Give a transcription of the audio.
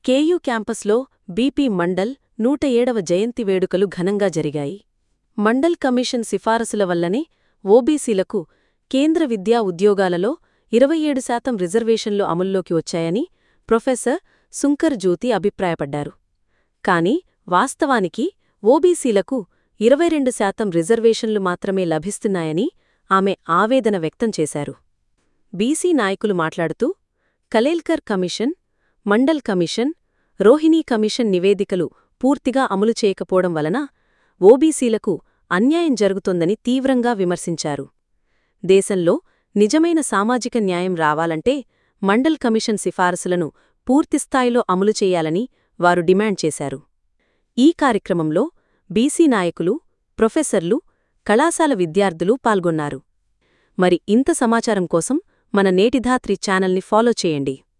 KU క్యాంపస్లో BP mandal నూట ఏడవ జయంతి వేడుకలు ఘనంగా జరిగాయి మండల్ కమిషన్ సిఫారసుల వల్లనే ఓబీసీలకు కేంద్ర విద్యా ఉద్యోగాలలో ఇరవై ఏడు శాతం రిజర్వేషన్లు అమల్లోకి వచ్చాయని ప్రొఫెసర్ సుంకర్ జ్యోతి అభిప్రాయపడ్డారు కాని వాస్తవానికి ఓబీసీలకు ఇరవై రెండు శాతం రిజర్వేషన్లు మాత్రమే లభిస్తున్నాయని ఆమె ఆవేదన వ్యక్తం చేశారు బీసీ నాయకులు మాట్లాడుతూ Kalelkar commission Mandal commission Rohini commission నివేదికలు పూర్తిగా అమలు చేయకపోవడం వలన ఓబీసీలకు అన్యాయం జరుగుతోందని తీవ్రంగా విమర్శించారు దేశంలో నిజమైన సామాజిక న్యాయం రావాలంటే మండల్ కమిషన్ సిఫారసులను పూర్తిస్థాయిలో అమలు చేయాలని వారు డిమాండ్ చేశారు ఈ కార్యక్రమంలో బీసీ నాయకులు ప్రొఫెసర్లు కళాశాల విద్యార్థులు పాల్గొన్నారు మరి ఇంత సమాచారం కోసం మన నేటిధాత్రి ఛానల్ని ఫాలో చేయండి